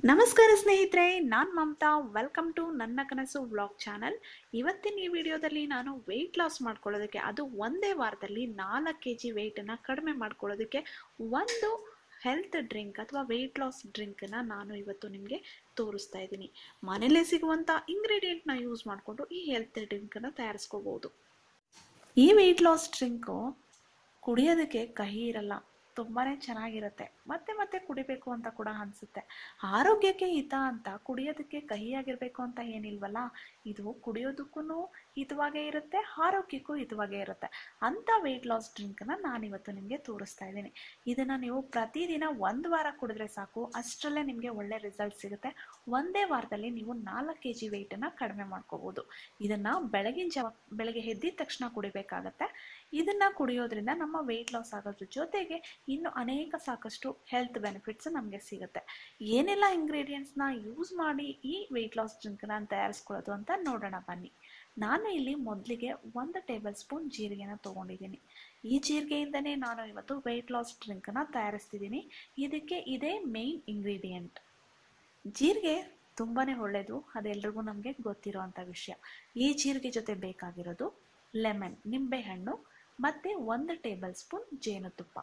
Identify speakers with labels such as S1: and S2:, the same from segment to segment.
S1: ನಮಸ್ಕಾರ ಸ್ನೇಹಿತರೆ ನಾನು ಮಮತಾ ವೆಲ್ಕಮ್ ಟು ನನ್ನ ಕನಸು ವ್ಲಾಗ್ ಚಾನಲ್ ಇವತ್ತಿನ ಈ ವಿಡಿಯೋದಲ್ಲಿ ನಾನು ವೆಯ್ಟ್ ಲಾಸ್ ಮಾಡ್ಕೊಳ್ಳೋದಕ್ಕೆ ಅದು ಒಂದೇ ವಾರದಲ್ಲಿ ನಾಲ್ಕು ಕೆ ಜಿ ವೆಯ್ಟನ್ನು ಕಡಿಮೆ ಮಾಡ್ಕೊಳ್ಳೋದಕ್ಕೆ ಒಂದು ಹೆಲ್ತ್ ಡ್ರಿಂಕ್ ಅಥವಾ ವೆಯ್ಟ್ ಲಾಸ್ ಡ್ರಿಂಕನ್ನು ನಾನು ಇವತ್ತು ನಿಮಗೆ ತೋರಿಸ್ತಾ ಇದ್ದೀನಿ ಮನೇಲೇ ಸಿಗುವಂಥ ಇಂಗ್ರೀಡಿಯೆಂಟ್ನ ಯೂಸ್ ಮಾಡಿಕೊಂಡು ಈ ಹೆಲ್ತ್ ಡ್ರಿಂಕನ್ನು ತಯಾರಿಸ್ಕೋಬೋದು ಈ ವೆಯ್ಟ್ ಲಾಸ್ ಡ್ರಿಂಕು ಕುಡಿಯೋದಕ್ಕೆ ಕಹಿ ಇರಲ್ಲ ತುಂಬಾ ಚೆನ್ನಾಗಿರುತ್ತೆ ಮತ್ತೆ ಮತ್ತೆ ಕುಡಿಬೇಕು ಅಂತ ಕೂಡ ಅನಿಸುತ್ತೆ ಆರೋಗ್ಯಕ್ಕೆ ಹಿತ ಅಂತ ಕುಡಿಯೋದಕ್ಕೆ ಕಹಿಯಾಗಿರಬೇಕು ಅಂತ ಏನಿಲ್ವಲ್ಲ ಇದು ಕುಡಿಯೋದಕ್ಕೂ ಹಿತವಾಗೇ ಇರುತ್ತೆ ಆರೋಗ್ಯಕ್ಕೂ ಹಿತವಾಗೇ ಇರುತ್ತೆ ಅಂಥ ವೆಯ್ಟ್ ಲಾಸ್ ಡ್ರಿಂಕನ್ನು ನಾನಿವತ್ತು ನಿಮಗೆ ತೋರಿಸ್ತಾ ಇದ್ದೀನಿ ಇದನ್ನು ನೀವು ಪ್ರತಿದಿನ ಒಂದು ವಾರ ಕುಡಿದ್ರೆ ಸಾಕು ಅಷ್ಟರಲ್ಲೇ ನಿಮಗೆ ಒಳ್ಳೆ ರಿಸಲ್ಟ್ ಸಿಗುತ್ತೆ ಒಂದೇ ವಾರದಲ್ಲಿ ನೀವು ನಾಲ್ಕು ಕೆ ಜಿ ವೆಯ್ಟನ್ನು ಕಡಿಮೆ ಮಾಡ್ಕೋಬೋದು ಇದನ್ನು ಬೆಳಗಿನ ಜಾವ ಬೆಳಗ್ಗೆ ಎದ್ದಿದ ತಕ್ಷಣ ಕುಡಿಬೇಕಾಗತ್ತೆ ಇದನ್ನು ಕುಡಿಯೋದ್ರಿಂದ ನಮ್ಮ ವೆಯ್ಟ್ ಲಾಸ್ ಆಗೋದ್ರ ಜೊತೆಗೆ ಇನ್ನು ಅನೇಕ ಸಾಕಷ್ಟು ಹೆಲ್ತ್ ಬೆನಿಫಿಟ್ಸ್ ನಮಗೆ ಸಿಗುತ್ತೆ ಏನೆಲ್ಲ ಇಂಗ್ರೀಡಿಯೆಂಟ್ಸ್ನ ಯೂಸ್ ಮಾಡಿ ಈ ವೆಯ್ಟ್ ಲಾಸ್ ಡ್ರಿಂಕ್ನ ತಯಾರಿಸ್ಕೊಳ್ಳೋದು ಅಂತ ನೋಡೋಣ ಬನ್ನಿ ನಾನು ಇಲ್ಲಿ ಮೊದಲಿಗೆ ಒಂದು ಟೇಬಲ್ ಸ್ಪೂನ್ ಜೀರಿಗೆನ ತೊಗೊಂಡಿದ್ದೀನಿ ಈ ಜೀರಿಗೆಯಿಂದನೇ ನಾನು ಇವತ್ತು ವೆಯ್ಟ್ ಲಾಸ್ ಡ್ರಿಂಕನ್ನು ತಯಾರಿಸ್ತಿದ್ದೀನಿ ಇದಕ್ಕೆ ಇದೇ ಮೇಯ್ನ್ ಇಂಗ್ರೀಡಿಯೆಂಟ್ ಜೀರಿಗೆ ತುಂಬಾ ಒಳ್ಳೆಯದು ಅದೆಲ್ರಿಗೂ ನಮಗೆ ಗೊತ್ತಿರೋವಂಥ ವಿಷಯ ಈ ಜೀರಿಗೆ ಜೊತೆ ಬೇಕಾಗಿರೋದು ಲೆಮನ್ ನಿಂಬೆಹಣ್ಣು ಮತ್ತು ಒಂದು ಟೇಬಲ್ ಸ್ಪೂನ್ ಜೇನುತುಪ್ಪ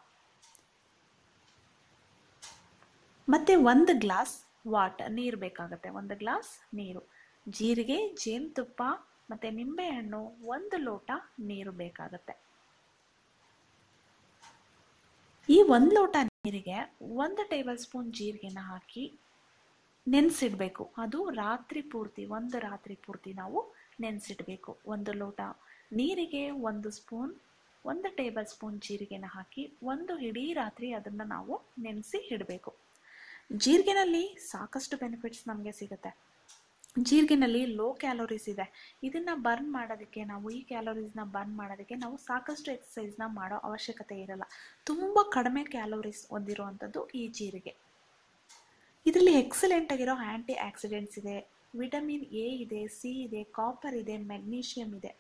S1: ಮತ್ತು ಒಂದು ಗ್ಲಾಸ್ ವಾಟರ್ ನೀರು ಬೇಕಾಗುತ್ತೆ ಒಂದು ಗ್ಲಾಸ್ ನೀರು ಜೀರಿಗೆ ಜೇನುತುಪ್ಪ ಮತ್ತು ನಿಂಬೆಹಣ್ಣು ಒಂದು ಲೋಟ ನೀರು ಬೇಕಾಗುತ್ತೆ ಈ ಒಂದು ಲೋಟ ನೀರಿಗೆ ಒಂದು ಟೇಬಲ್ ಸ್ಪೂನ್ ಜೀರಿಗೆನ ಹಾಕಿ ನೆನೆಸಿಡಬೇಕು ಅದು ರಾತ್ರಿ ಪೂರ್ತಿ ಒಂದು ರಾತ್ರಿ ಪೂರ್ತಿ ನಾವು ನೆನೆಸಿಡಬೇಕು ಒಂದು ಲೋಟ ನೀರಿಗೆ ಒಂದು ಸ್ಪೂನ್ ಒಂದು ಟೇಬಲ್ ಸ್ಪೂನ್ ಜೀರಿಗೆನ ಹಾಕಿ ಒಂದು ಇಡೀ ರಾತ್ರಿ ಅದನ್ನು ನಾವು ನೆನೆಸಿ ಇಡಬೇಕು ಜೀರಿಗೆನಲ್ಲಿ ಸಾಕಷ್ಟು ಬೆನಿಫಿಟ್ಸ್ ನಮಗೆ ಸಿಗುತ್ತೆ ಜೀರಿಗೆನಲ್ಲಿ ಲೋ ಕ್ಯಾಲೋರೀಸ್ ಇದೆ ಇದನ್ನು ಬರ್ನ್ ಮಾಡೋದಕ್ಕೆ ನಾವು ಈ ಕ್ಯಾಲೋರೀಸ್ನ ಬರ್ನ್ ಮಾಡೋದಕ್ಕೆ ನಾವು ಸಾಕಷ್ಟು ಎಕ್ಸಸೈಸ್ನ ಮಾಡೋ ಅವಶ್ಯಕತೆ ಇರಲ್ಲ ತುಂಬ ಕಡಿಮೆ ಕ್ಯಾಲೋರೀಸ್ ಹೊಂದಿರುವಂಥದ್ದು ಈ ಜೀರಿಗೆ ಇದರಲ್ಲಿ ಎಕ್ಸಲೆಂಟ್ ಆಗಿರೋ ಆ್ಯಂಟಿ ಆಕ್ಸಿಡೆಂಟ್ಸ್ ಇದೆ ವಿಟಮಿನ್ ಎ ಇದೆ ಸಿ ಇದೆ ಕಾಪರ್ ಇದೆ ಮೆಗ್ನೀಷಿಯಮ್ ಇದೆ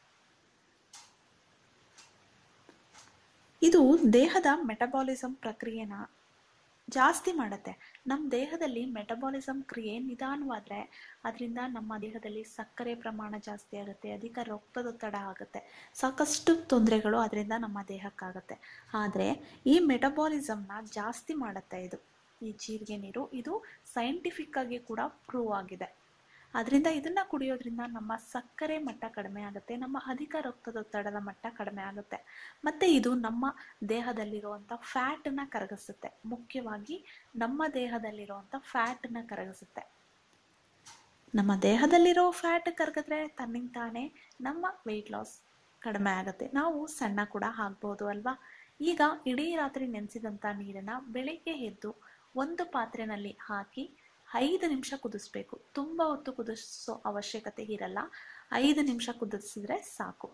S1: ಇದು ದೇಹದ ಮೆಟಬಾಲಿಸಮ್ ಪ್ರಕ್ರಿಯೆನ ಜಾಸ್ತಿ ಮಾಡುತ್ತೆ ನಮ್ಮ ದೇಹದಲ್ಲಿ ಮೆಟಬಾಲಿಸಮ್ ಕ್ರಿಯೆ ನಿಧಾನವಾದರೆ ಅದರಿಂದ ನಮ್ಮ ದೇಹದಲ್ಲಿ ಸಕ್ಕರೆ ಪ್ರಮಾಣ ಜಾಸ್ತಿ ಆಗುತ್ತೆ ಅಧಿಕ ರಕ್ತದೊತ್ತಡ ಆಗುತ್ತೆ ಸಾಕಷ್ಟು ತೊಂದರೆಗಳು ಅದರಿಂದ ನಮ್ಮ ದೇಹಕ್ಕಾಗುತ್ತೆ ಆದರೆ ಈ ಮೆಟಬಾಲಿಸಮ್ನ ಜಾಸ್ತಿ ಮಾಡುತ್ತೆ ಇದು ಈ ಜೀರಿಗೆ ನೀರು ಇದು ಸೈಂಟಿಫಿಕ್ ಆಗಿ ಕೂಡ ಪ್ರೂವ್ ಆಗಿದೆ ಅದರಿಂದ ಇದನ್ನು ಕುಡಿಯೋದ್ರಿಂದ ನಮ್ಮ ಸಕ್ಕರೆ ಮಟ್ಟ ಕಡಿಮೆ ಆಗುತ್ತೆ ನಮ್ಮ ಅಧಿಕ ರಕ್ತದೊತ್ತಡದ ಮಟ್ಟ ಕಡಿಮೆ ಆಗುತ್ತೆ ಮತ್ತು ಇದು ನಮ್ಮ ದೇಹದಲ್ಲಿರುವಂಥ ಫ್ಯಾಟನ್ನು ಕರಗಿಸುತ್ತೆ ಮುಖ್ಯವಾಗಿ ನಮ್ಮ ದೇಹದಲ್ಲಿರುವಂಥ ಫ್ಯಾಟನ್ನು ಕರಗಿಸುತ್ತೆ ನಮ್ಮ ದೇಹದಲ್ಲಿರೋ ಫ್ಯಾಟ್ ಕರಗಿದ್ರೆ ತನ್ನಿಂದ ತಾನೇ ನಮ್ಮ ವೆಯ್ಟ್ ಲಾಸ್ ಕಡಿಮೆ ಆಗುತ್ತೆ ನಾವು ಸಣ್ಣ ಕೂಡ ಆಗ್ಬೋದು ಅಲ್ವಾ ಈಗ ಇಡೀ ರಾತ್ರಿ ನೆನೆಸಿದಂಥ ನೀರನ್ನು ಬೆಳಿಗ್ಗೆ ಎದ್ದು ಒಂದು ಪಾತ್ರೆನಲ್ಲಿ ಹಾಕಿ ಐದು ನಿಮಿಷ ಕುದಿಸ್ಬೇಕು ತುಂಬ ಹೊತ್ತು ಕುದಿಸೋ ಅವಶ್ಯಕತೆ ಇರಲ್ಲ ಐದು ನಿಮಿಷ ಕುದಿಸಿದ್ರೆ ಸಾಕು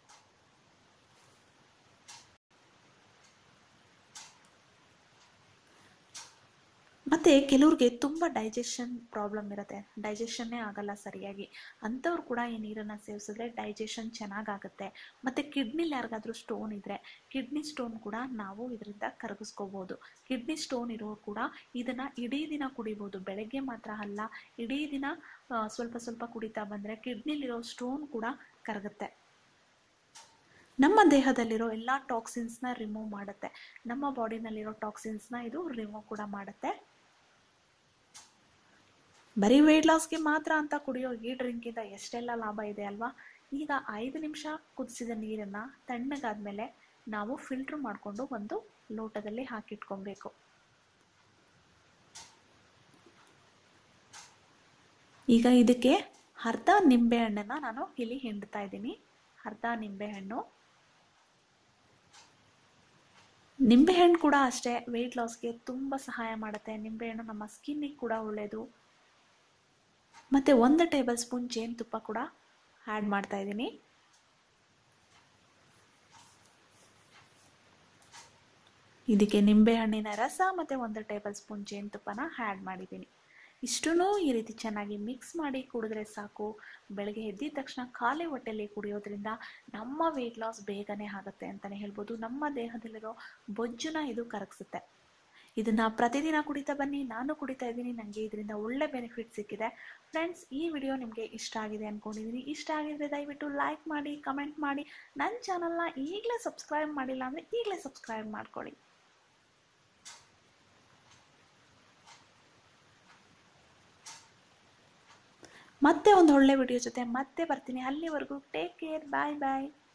S1: ಮತ್ತು ಕೆಲವ್ರಿಗೆ ತುಂಬ ಡೈಜೆಷನ್ ಪ್ರಾಬ್ಲಮ್ ಇರುತ್ತೆ ಡೈಜೆಷನ್ನೇ ಆಗಲ್ಲ ಸರಿಯಾಗಿ ಅಂಥವ್ರು ಕೂಡ ಈ ನೀರನ್ನು ಸೇವಿಸಿದ್ರೆ ಡೈಜೆಷನ್ ಚೆನ್ನಾಗಾಗುತ್ತೆ ಮತ್ತು ಕಿಡ್ನಿಲಿ ಯಾರಿಗಾದ್ರೂ ಸ್ಟೋನ್ ಇದ್ದರೆ ಕಿಡ್ನಿ ಸ್ಟೋನ್ ಕೂಡ ನಾವು ಇದರಿಂದ ಕರಗಿಸ್ಕೋಬೋದು ಕಿಡ್ನಿ ಸ್ಟೋನ್ ಇರೋರು ಕೂಡ ಇದನ್ನು ಇಡೀ ದಿನ ಕುಡಿಬೋದು ಬೆಳಗ್ಗೆ ಮಾತ್ರ ಅಲ್ಲ ಇಡೀ ದಿನ ಸ್ವಲ್ಪ ಸ್ವಲ್ಪ ಕುಡಿತಾ ಬಂದರೆ ಕಿಡ್ನಿಲಿರೋ ಸ್ಟೋನ್ ಕೂಡ ಕರಗುತ್ತೆ ನಮ್ಮ ದೇಹದಲ್ಲಿರೋ ಎಲ್ಲ ಟಾಕ್ಸಿನ್ಸ್ನ ರಿಮೂವ್ ಮಾಡುತ್ತೆ ನಮ್ಮ ಬಾಡಿನಲ್ಲಿರೋ ಟಾಕ್ಸಿನ್ಸ್ನ ಇದು ರಿಮೂವ್ ಕೂಡ ಮಾಡುತ್ತೆ ಬರೀ ವೆಯ್ಟ್ ಲಾಸ್ಗೆ ಮಾತ್ರ ಅಂತ ಕುಡಿಯೋ ಈ ಡ್ರಿಂಕಿಂದ ಎಷ್ಟೆಲ್ಲ ಲಾಭ ಇದೆ ಅಲ್ವಾ ಈಗ ಐದು ನಿಮಿಷ ಕುದಿಸಿದ ನೀರನ್ನು ತಣ್ಣಗಾದ್ಮೇಲೆ ನಾವು ಫಿಲ್ಟ್ರ್ ಮಾಡಿಕೊಂಡು ಒಂದು ಲೋಟದಲ್ಲಿ ಹಾಕಿಟ್ಕೊಬೇಕು ಈಗ ಇದಕ್ಕೆ ಅರ್ಧ ನಿಂಬೆಹಣ್ಣನ್ನು ನಾನು ಇಲ್ಲಿ ಹಿಂಡ್ತಾ ಇದ್ದೀನಿ ಅರ್ಧ ನಿಂಬೆಹಣ್ಣು ನಿಂಬೆಹಣ್ಣು ಕೂಡ ಅಷ್ಟೇ ವೆಯ್ಟ್ ಲಾಸ್ಗೆ ತುಂಬ ಸಹಾಯ ಮಾಡುತ್ತೆ ನಿಂಬೆಹಣ್ಣು ನಮ್ಮ ಸ್ಕಿನ್ನಿಗೆ ಕೂಡ ಒಳ್ಳೆಯದು ಮತ್ತು ಒಂದು ಟೇಬಲ್ ಸ್ಪೂನ್ ಜೇನುತುಪ್ಪ ಕೂಡ ಆ್ಯಡ್ ಮಾಡ್ತಾ ಇದ್ದೀನಿ ಇದಕ್ಕೆ ನಿಂಬೆಹಣ್ಣಿನ ರಸ ಮತ್ತು ಒಂದು ಟೇಬಲ್ ಸ್ಪೂನ್ ಜೇನುತುಪ್ಪನ ಆ್ಯಡ್ ಮಾಡಿದ್ದೀನಿ ಇಷ್ಟೂ ಈ ರೀತಿ ಚೆನ್ನಾಗಿ ಮಿಕ್ಸ್ ಮಾಡಿ ಕುಡಿದ್ರೆ ಸಾಕು ಬೆಳಗ್ಗೆ ಎದ್ದಿದ ತಕ್ಷಣ ಖಾಲಿ ಹೊಟ್ಟೆಯಲ್ಲಿ ಕುಡಿಯೋದ್ರಿಂದ ನಮ್ಮ ವೆಯ್ಟ್ ಲಾಸ್ ಬೇಗನೆ ಆಗುತ್ತೆ ಅಂತಲೇ ಹೇಳ್ಬೋದು ನಮ್ಮ ದೇಹದಲ್ಲಿರೋ ಬೊಜ್ಜನ್ನ ಇದು ಕರಗಿಸುತ್ತೆ ಇದನ್ನು ಪ್ರತಿದಿನ ಕುಡಿತಾ ಬನ್ನಿ ನಾನು ಕುಡಿತಾ ಇದ್ದೀನಿ ನನಗೆ ಇದರಿಂದ ಒಳ್ಳೆ ಬೆನಿಫಿಟ್ ಸಿಕ್ಕಿದೆ ಫ್ರೆಂಡ್ಸ್ ಈ ವಿಡಿಯೋ ನಿಮಗೆ ಇಷ್ಟ ಆಗಿದೆ ಅಂದ್ಕೊಂಡಿದ್ದೀನಿ ಇಷ್ಟ ಆಗಿದ್ರೆ ದಯವಿಟ್ಟು ಲೈಕ್ ಮಾಡಿ ಕಮೆಂಟ್ ಮಾಡಿ ನನ್ನ ಚಾನಲ್ನ ಈಗಲೇ ಸಬ್ಸ್ಕ್ರೈಬ್ ಮಾಡಿಲ್ಲ ಅಂದರೆ ಈಗಲೇ ಸಬ್ಸ್ಕ್ರೈಬ್ ಮಾಡ್ಕೊಳ್ಳಿ ಮತ್ತೆ ಒಂದು ಒಳ್ಳೆ ವಿಡಿಯೋ ಜೊತೆ ಮತ್ತೆ ಬರ್ತೀನಿ ಅಲ್ಲಿವರೆಗೂ ಟೇಕ್ ಕೇರ್ ಬಾಯ್ ಬಾಯ್